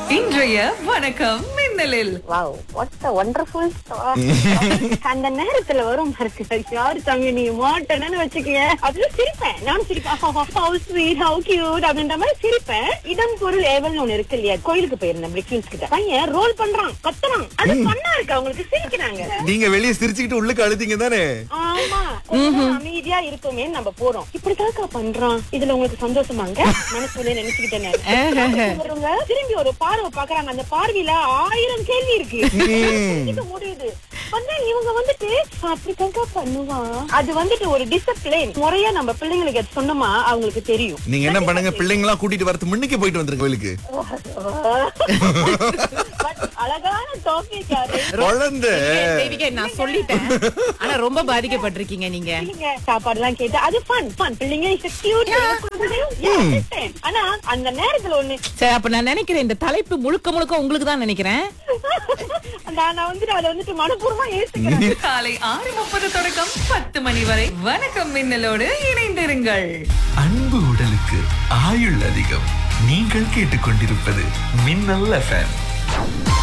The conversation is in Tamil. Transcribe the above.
இன்றைய வணக்கம் மின்னலில் வாவ் வாட் அ வண்டர்ஃபுல் அந்த நேரத்துல வரும் பாருங்க யாரு தம்பி நீ மாட்டேன்னு வச்சுக்கங்க அதுல சிரிப்பேன் நானும் சிரிப்பேன் ஹவு ஸ்வீட் ஹவு கியூட் அப்படின்ற மாதிரி சிரிப்பேன் இடம் பொருள் ஏவல்னு ஒண்ணு இருக்கு இல்லையா கோயிலுக்கு போயிருந்தேன் பிரிக்யூன்ஸ் கிட்ட பையன் ரோல் பண்றான் கத்துறான் அது பண்ணா இருக்கு அவங்களுக்கு சிரிக்கிறாங்க நீங்க வெளியே சிரிச்சுக்கிட்டு உள்ளுக்கு அழுத்தீங்க தானே ஆமா கொஞ்சம் அமைதியா இருக்குமே நம்ம போறோம் இப்படிதாக்கா பண்றான் இதுல உங்களுக்கு சந்தோஷமாங்க மனசுல நினைச்சுக்கிட்டேன் இவருங்க திரும்பி ஒரு பார்வை பாக்குறாங்க அந்த பார்வையில ஆயிரம் கேள்வி இருக்கு இது முடியுது வந்து இவங்க வந்துட்டு அப்படிதாக்கா பண்ணுவான் அது வந்துட்டு ஒரு டிசிப்ளின் முறையா நம்ம பிள்ளைங்களுக்கு அது சொன்னோமா அவங்களுக்கு தெரியும் நீங்க என்ன பண்ணுங்க பிள்ளைங்க எல்லாம் கூட்டிட்டு வரது முன்னுக்கு போயிட்டு வந்துருங்க கோயிலுக்கு But அழகான டாபிக் குழந்தை தேவிகா நான் சொல்லிட்டேன் ஆனா ரொம்ப பாதிக்கப்பட்டிருக்கீங்க நீங்க சாப்பாடு எல்லாம் கேட்டு அது ஃபன் ஃபன் பிள்ளைங்க is cute. Yeah, understand. ஆனா அந்த நேரத்துல ஒண்ணு சரி அப்ப நான் நினைக்கிறேன் இந்த தலைப்பு முழுக்க முழுக்க உங்களுக்கு தான் நினைக்கிறேன் நான் நான் வந்துட்டு அதை வந்துட்டு மனப்பூர்வமா ஏத்துக்கிறேன் காலை ஆறு முப்பது தொடக்கம் பத்து மணி வரை வணக்கம் மின்னலோடு இணைந்திருங்கள் அன்பு உடலுக்கு ஆயுள் அதிகம் நீங்கள் கேட்டுக்கொண்டிருப்பது மின்னல் எஃப்எம்